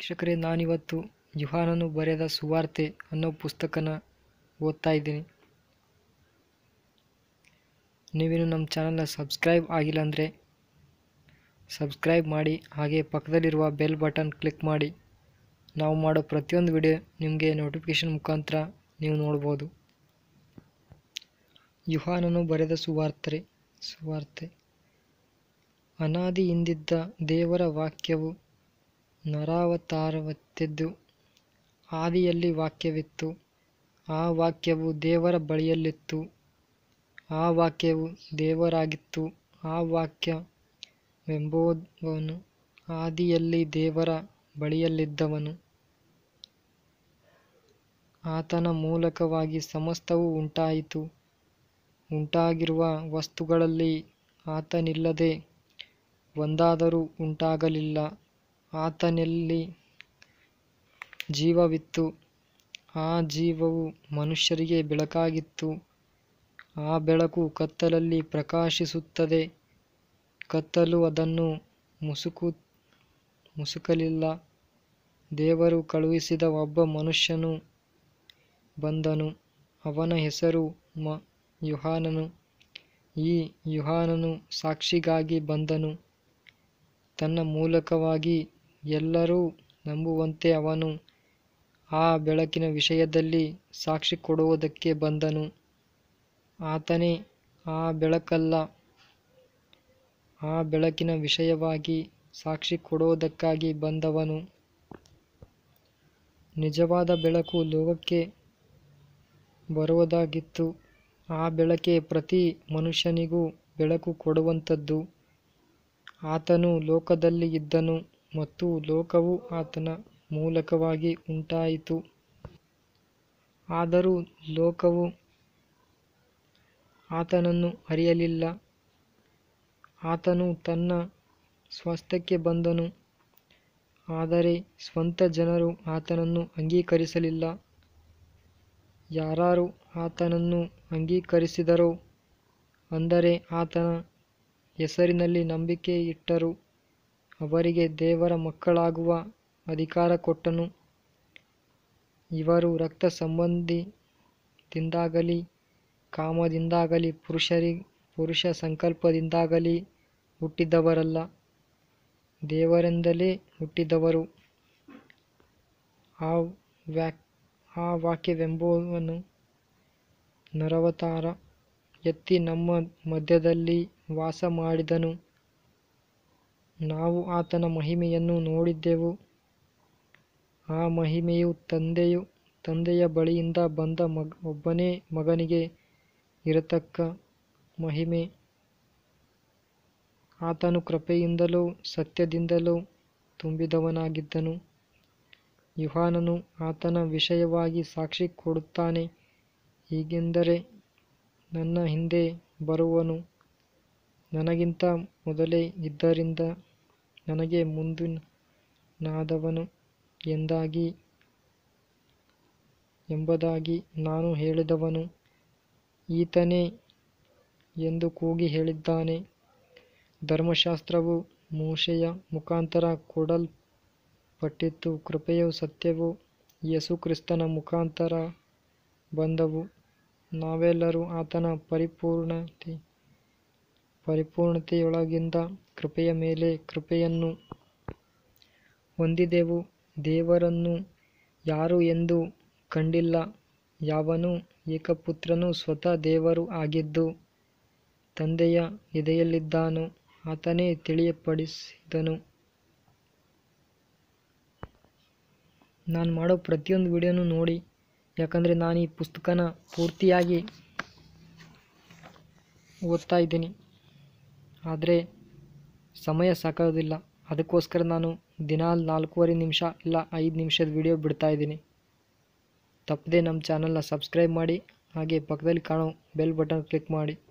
ವೀಕ್ಷಕರೇ ನಾನಿವತ್ತು ಯುಹಾನನು ಬರೆದ ಸುವಾರ್ತೆ ಅನ್ನೋ ಪುಸ್ತಕನ ಓದ್ತಾ ಇದ್ದೀನಿ ನೀವಿನ್ನು ನಮ್ಮ ಚಾನಲ್ನ ಸಬ್ಸ್ಕ್ರೈಬ್ ಆಗಿಲ್ಲ ಅಂದರೆ ಸಬ್ಸ್ಕ್ರೈಬ್ ಮಾಡಿ ಹಾಗೆ ಪಕ್ಕದಲ್ಲಿರುವ ಬೆಲ್ ಬಟನ್ ಕ್ಲಿಕ್ ಮಾಡಿ ನಾವು ಮಾಡೋ ಪ್ರತಿಯೊಂದು ವಿಡಿಯೋ ನಿಮಗೆ ನೋಟಿಫಿಕೇಷನ್ ಮುಖಾಂತರ ನೀವು ನೋಡ್ಬೋದು ಯುಹಾನನು ಬರೆದ ಸುವಾರ್ತೆ ಸುವಾರ್ತೆ ಅನಾದಿಯಿಂದಿದ್ದ ದೇವರ ವಾಕ್ಯವು ನರಾವತಾರವತ್ತೆದ್ದು ಆದಿಯಲ್ಲಿ ವಾಕ್ಯವಿತ್ತು ಆ ವಾಕ್ಯವು ದೇವರ ಬಳಿಯಲ್ಲಿತ್ತು ಆ ವಾಕ್ಯವು ದೇವರಾಗಿತ್ತು ಆ ವಾಕ್ಯವೆಂಬುವನು ಆದಿಯಲ್ಲಿ ದೇವರ ಬಳಿಯಲ್ಲಿದ್ದವನು ಆತನ ಮೂಲಕವಾಗಿ ಸಮಸ್ತವೂ ಉಂಟಾಯಿತು ಉಂಟಾಗಿರುವ ವಸ್ತುಗಳಲ್ಲಿ ಆತನಿಲ್ಲದೆ ಒಂದಾದರೂ ಉಂಟಾಗಲಿಲ್ಲ ಆತನಲ್ಲಿ ಜೀವವಿತ್ತು ಆ ಜೀವವು ಮನುಷ್ಯರಿಗೆ ಬೆಳಕಾಗಿತ್ತು ಆ ಬೆಳಕು ಕತ್ತಲಲ್ಲಿ ಪ್ರಕಾಶಿಸುತ್ತದೆ ಕತ್ತಲು ಅದನ್ನು ಮುಸುಕು ಮುಸುಕಲಿಲ್ಲ ದೇವರು ಕಳುಹಿಸಿದ ಒಬ್ಬ ಮನುಷ್ಯನು ಬಂದನು ಅವನ ಹೆಸರು ಮ ಯುಹಾನನು ಈ ಯುಹಾನನು ಸಾಕ್ಷಿಗಾಗಿ ಬಂದನು ತನ್ನ ಮೂಲಕವಾಗಿ ಎಲ್ಲರೂ ನಂಬುವಂತೆ ಅವನು ಆ ಬೆಳಕಿನ ವಿಷಯದಲ್ಲಿ ಸಾಕ್ಷಿ ಕೊಡುವುದಕ್ಕೆ ಬಂದನು ಆತನೇ ಆ ಬೆಳಕಲ್ಲ ಆ ಬೆಳಕಿನ ವಿಷಯವಾಗಿ ಸಾಕ್ಷಿ ಕೊಡುವುದಕ್ಕಾಗಿ ಬಂದವನು ನಿಜವಾದ ಬೆಳಕು ಲೋಕಕ್ಕೆ ಬರುವುದಾಗಿತ್ತು ಆ ಬೆಳಕೆ ಪ್ರತಿ ಮನುಷ್ಯನಿಗೂ ಬೆಳಕು ಕೊಡುವಂಥದ್ದು ಆತನು ಲೋಕದಲ್ಲಿ ಇದ್ದನು ಮತ್ತು ಲೋಕವು ಆತನ ಮೂಲಕವಾಗಿ ಉಂಟಾಯಿತು ಆದರೂ ಲೋಕವು ಆತನನ್ನು ಅರಿಯಲಿಲ್ಲ ಆತನು ತನ್ನ ಸ್ವಾಸ್ಥ್ಯಕ್ಕೆ ಬಂದನು ಆದರೆ ಸ್ವಂತ ಜನರು ಆತನನ್ನು ಅಂಗೀಕರಿಸಲಿಲ್ಲ ಯಾರಾರು ಆತನನ್ನು ಅಂಗೀಕರಿಸಿದರೋ ಅಂದರೆ ಆತನ ಹೆಸರಿನಲ್ಲಿ ನಂಬಿಕೆ ಇಟ್ಟರು ಅವರಿಗೆ ದೇವರ ಮಕ್ಕಳಾಗುವ ಅಧಿಕಾರ ಕೊಟ್ಟನು ಇವರು ರಕ್ತ ಸಂಬಂಧಿದಿಂದಾಗಲಿ ಕಾಮದಿಂದಾಗಲಿ ಪುರುಷರಿ ಪುರುಷ ಸಂಕಲ್ಪದಿಂದಾಗಲಿ ಹುಟ್ಟಿದವರಲ್ಲ ದೇವರಿಂದಲೇ ಹುಟ್ಟಿದವರು ಆ ವ್ಯಾಕ್ ಆ ವಾಕ್ಯವೆಂಬುವನು ನರವತಾರ ಎತ್ತಿ ನಮ್ಮ ಮಧ್ಯದಲ್ಲಿ ವಾಸ ಮಾಡಿದನು ನಾವು ಆತನ ಮಹಿಮೆಯನ್ನು ನೋಡಿದ್ದೆವು ಆ ಮಹಿಮೆಯು ತಂದೆಯು ತಂದೆಯ ಬಳಿಯಿಂದ ಬಂದ ಮಗ ಒಬ್ಬನೇ ಮಗನಿಗೆ ಇರತಕ್ಕ ಮಹಿಮೆ ಆತನು ಕೃಪೆಯಿಂದಲೂ ಸತ್ಯದಿಂದಲೂ ತುಂಬಿದವನಾಗಿದ್ದನು ಯುಹಾನನು ಆತನ ವಿಷಯವಾಗಿ ಸಾಕ್ಷಿ ಕೊಡುತ್ತಾನೆ ಹೀಗೆಂದರೆ ನನ್ನ ಹಿಂದೆ ಬರುವನು ನನಗಿಂತ ಮೊದಲೇ ಇದ್ದರಿಂದ ನನಗೆ ಮುಂದಿನಾದವನು ಎಂದಾಗಿ ಎಂಬುದಾಗಿ ನಾನು ಹೇಳಿದವನು ಈತನೇ ಎಂದು ಕೂಗಿ ಹೇಳಿದ್ದಾನೆ ಧರ್ಮಶಾಸ್ತ್ರವು ಮೋಶೆಯ ಮುಖಾಂತರ ಕೊಡಲ್ಪಟ್ಟಿತು ಕೃಪೆಯು ಸತ್ಯವು ಯೇಸು ಕ್ರಿಸ್ತನ ಮುಖಾಂತರ ಬಂದವು ನಾವೆಲ್ಲರೂ ಆತನ ಪರಿಪೂರ್ಣತೆ ಪರಿಪೂರ್ಣತೆಯೊಳಗಿಂದ ಕೃಪೆಯ ಮೇಲೆ ಕೃಪೆಯನ್ನು ಹೊಂದಿದೆವು ದೇವರನ್ನು ಯಾರು ಎಂದು ಕಂಡಿಲ್ಲ ಯಾವನು ಏಕಪುತ್ರನು ಸ್ವತಃ ದೇವರು ಆಗಿದ್ದು ತಂದೆಯ ಎದೆಯಲ್ಲಿದ್ದಾನೋ ಆತನೇ ತಿಳಿಯಪಡಿಸಿದನು ನಾನು ಮಾಡೋ ಪ್ರತಿಯೊಂದು ವಿಡಿಯೋನು ನೋಡಿ ಯಾಕಂದರೆ ನಾನು ಈ ಪುಸ್ತಕನ ಪೂರ್ತಿಯಾಗಿ ಓದ್ತಾ ಇದ್ದೀನಿ ಆದರೆ ಸಮಯ ಸಾಕಾಗೋದಿಲ್ಲ ಅದಕ್ಕೋಸ್ಕರ ನಾನು ದಿನಾಲು ನಾಲ್ಕೂವರೆ ನಿಮಿಷ ಇಲ್ಲ ಐದು ನಿಮಿಷದ ವಿಡಿಯೋ ಬಿಡ್ತಾ ಇದ್ದೀನಿ ತಪ್ಪದೆ ನಮ್ಮ ಚಾನಲ್ನ ಸಬ್ಸ್ಕ್ರೈಬ್ ಮಾಡಿ ಹಾಗೆ ಪಕ್ಕದಲ್ಲಿ ಕಾಣೋ ಬೆಲ್ ಬಟನ್ ಕ್ಲಿಕ್ ಮಾಡಿ